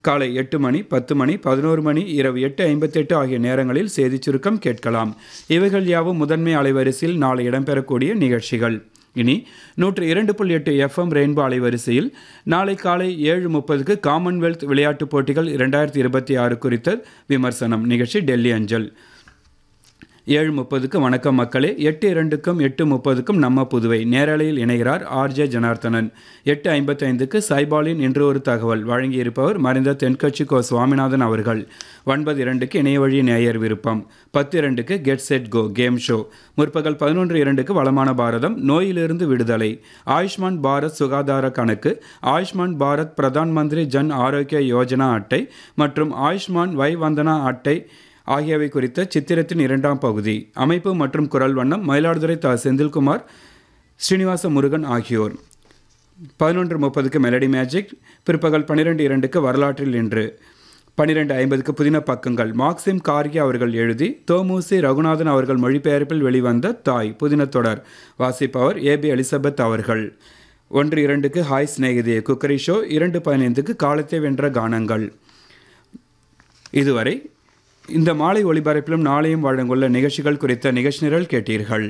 காலை எட்டு மணி பத்து மணி பதினோரு மணி இரவு எட்டு ஐம்பத்தெட்டு ஆகிய நேரங்களில் செய்திச் சுருக்கம் கேட்கலாம் இவைகள் யாவும் முதன்மை அலைவரிசையில் நாளை இடம்பெறக்கூடிய நிகழ்ச்சிகள் இனி நூற்று இரண்டு புள்ளி எட்டு எஃப்எம் ரெயின்போ அலைவரிசையில் நாளை காலை ஏழு முப்பதுக்கு காமன்வெல்த் விளையாட்டுப் போட்டிகள் இரண்டாயிரத்தி இருபத்தி ஆறு குறித்த விமர்சனம் நிகழ்ச்சி டெல்லி அஞ்சல் ஏழு முப்பதுக்கு வணக்கம் மக்களே எட்டு இரண்டுக்கும் எட்டு முப்பதுக்கும் நம்ம புதுவை நேரலையில் இணைகிறார் ஆர்ஜே ஜனார்த்தனன் எட்டு ஐம்பத்தைந்துக்கு சைபாலின் இன்று ஒரு தகவல் வழங்கியிருப்பவர் மறைந்த தென்கட்சி கோ சுவாமிநாதன் அவர்கள் ஒன்பது இரண்டுக்கு இணைய வழி நேயர் விருப்பம் பத்து இரண்டுக்கு get set go game show முற்பகல் பதினொன்று இரண்டுக்கு வளமான பாரதம் நோயிலிருந்து விடுதலை ஆயுஷ்மான் பாரத் சுகாதார கணக்கு ஆயுஷ்மான் பாரத் பிரதான் மந்திரி ஜன் ஆரோக்கிய யோஜனா அட்டை மற்றும் ஆயுஷ்மான் வை வந்தனா அட்டை ஆகியவை குறித்த சித்திரத்தின் இரண்டாம் பகுதி அமைப்பு மற்றும் குரல் வண்ணம் மயிலாடுதுறை த செந்தில்குமார் ஸ்ரீனிவாச முருகன் ஆகியோர் பதினொன்று முப்பதுக்கு மெலடி மேஜிக் பிற்பகல் பன்னிரெண்டு இரண்டுக்கு வரலாற்றில் இன்று பன்னிரெண்டு ஐம்பதுக்கு புதின பக்கங்கள் மார்க்சிம் கார்கி அவர்கள் எழுதி தோமுசி ரகுநாதன் அவர்கள் மொழிபெயர்ப்பில் வெளிவந்த தாய் புதின தொடர் வாசிப்பவர் ஏபி எலிசபெத் அவர்கள் ஒன்று இரண்டுக்கு ஹாய் சிநேகிதே குக்கரி ஷோ இரண்டு பதினைந்துக்கு காலத்தை வென்ற கானங்கள் இதுவரை இந்த மாலை ஒளிபரப்பிலும் நாளையும் வழங்குள்ள நிகழ்ச்சிகள் குறித்த நிகழ்ச்சி நிரல் கேட்டீர்கள்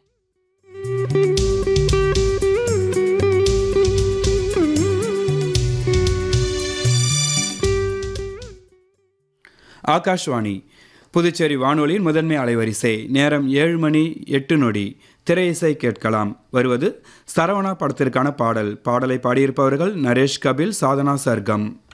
ஆகாஷ்வாணி புதுச்சேரி வானொலியின் முதன்மை அலைவரிசை நேரம் ஏழு மணி எட்டு நொடி திரை இசை கேட்கலாம் வருவது சரவணா படத்திற்கான பாடல் பாடலை பாடியிருப்பவர்கள் நரேஷ் கபில் சாதனா சர்க்கம்